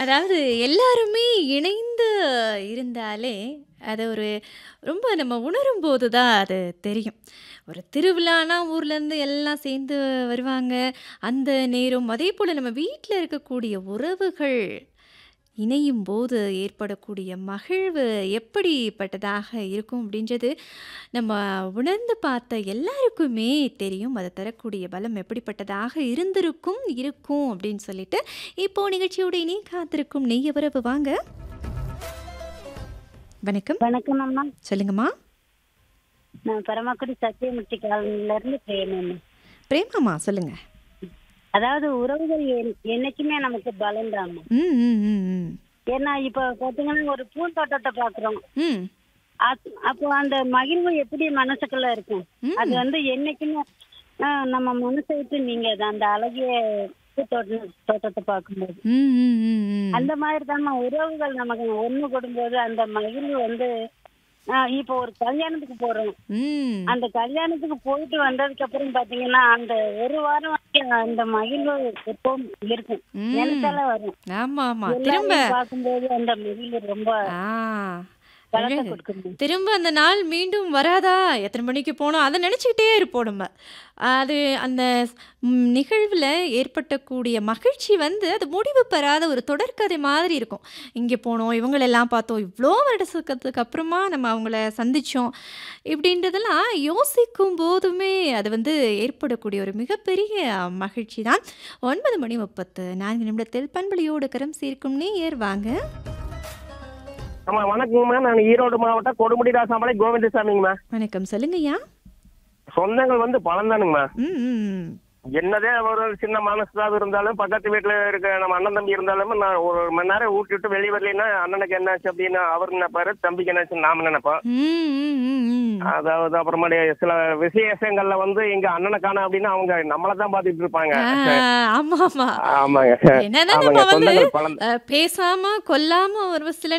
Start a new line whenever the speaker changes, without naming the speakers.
அதாவது எல்லாருமே இணைந்து இருந்தாலே, அது ஒரு ரொம்ப நம்ம உணரும்போது தான் அது தெரியும். ஒரு திருவிழான்னா ஊர்லேருந்து எல்லாம் சேர்ந்து வருவாங்க. அந்த நேரம் அதேபோல நம்ம வீட்ல இருக்கக்கூடிய உறவுகள் இணையும்போது ஏற்படக்கூடிய மகிழ்வு எப்படிப்பட்டதாக இருக்கும் அப்படின்றது நம்ம உணர்ந்து பார்த்த எல்லாருக்குமே தெரியும். அது தரக்கூடிய பலம் எப்படிப்பட்டதாக இருந்திருக்கும், இருக்கும் அப்படின்னு சொல்லிட்டு, இப்போ நிகழ்ச்சியோட இனி காத்திருக்கும் நெய்ய உறவு வாங்க. வணக்கம்.
வணக்கம் அம்மா.
சொல்லுங்கம்மா.
நான் பரமக்குடி சத்தியமூர்த்தி காலனிலேருந்து பிரேமம்மா.
பிரேமாம்மா சொல்லுங்க.
அதாவது உறவுகள் என் என்னைக்குமே நமக்கு பலம்தாம்மா.
ம், ம், ம், ம்.
ஏன்னா இப்ப பார்த்தீங்கன்னா ஒரு பூந்தோட்டத்தை பார்க்குறோம்.
ம்.
அப் அப்போ அந்த மகிழ்வு எப்படி மனசுக்குள்ள இருக்கும்? அது
ம்.
வந்து என்னைக்குமே அ நம்ம மனசை விட்டு நீங்காது. அந்த அழகிய பூத்தோட்டம் தோட்டத்தை பார்க்கும்போது.
ம், ம், ம், ம்.
அந்த மாதிரி தாம்மா உறவுகள் நமக்கு ஒண்ணு கூடும்போது அந்த மகிழ்வு வந்து அ இப்போ ஒரு கல்யாணத்துக்கு போறோம்.
ம்.
அந்த கல்யாணத்துக்கு போயிட்டு வந்ததுக்கு அப்புறம் பாத்தீங்கன்னா அந்த ஒரு வாரம் வரைக்கும் அந்த மகிழ்வு எப்பவும் இருக்கும்.
ம்.
நினைச்சாலே வரும்.
ஆமா, ஆமா. திரும்ப
எல்லாரையும் பார்க்கும்போது அந்த மகிழ்வு ரொம்ப
ஆ.
பலத்தை
அழகு.
கொடுக்குது.
திரும்ப அந்த நாள் மீண்டும் வராதா? எத்தனை மணிக்கு போனோம்? அத நினைச்சுக்கிட்டே இருப்போம் நம்ம. அது அந்த ம் நிகழ்வுல ஏற்பட்டக்கூடிய மகிழ்ச்சி வந்து அது முடிவு பெறாத ஒரு தொடர்கதை மாதிரி இருக்கும். இங்கே போனோம், இவங்களெல்லாம் பார்த்தோம், இவ்ளோ வருடத்துக்கு அப்புறமா நம்ம அவங்கள சந்திச்சோம். இப்படின்றதெல்லாம் யோசிக்கும் போதுமே அது வந்து ஏற்படக்கூடிய ஒரு மிகப்பெரிய மகிழ்ச்சி தான். 9 மணி 34 நிமிடத்தில் பண்பலையோடு கரம் சேர்க்கும் நேயர் வாங்க.
ஆமா வணக்கங்கம்மா நான் ஈரோடு மாவட்டம் கொடுமுடி ராசாமலை கோவிந்தசாமிங்கம்மா
வணக்கம். சொல்லுங்கய்யா.
சொந்தங்கள் வந்து பழந்தானுங்கம்மா
ம், ம், ம்.
என்னதே ஒரு சின்ன மனசுதான் இருந்தாலும் பக்கத்து வீட்டுல இருக்க நம்ம அண்ணன் தம்பி இருந்தாலும் நான் ஒரு மணி நேரம் ஊட்டி விட்டு வெளியே வரலைன்னா அண்ணனுக்கு என்னாச்சு அப்படின்னு அவர் நினைப்பாரு தம்பிக்கு என்னாச்சு நாம நினைப்போம்
ம், ம், ம், ம்.
அதாவது அப்புறமாடி சில விசேஷங்கள்ல வந்து எங்க அண்ணனை காணோம் அப்படின்னு அவங்க நம்மள தான் பாத்துட்டு இருப்பாங்க
ஆ, ஆமா, ஆமா.
ஆமாங்க
என்னதான்
ஆமாங்க
நம்ம வந்து
சொந்தங்கள் பழம்
அ, பேசாம கொல்லாம ஒரு சில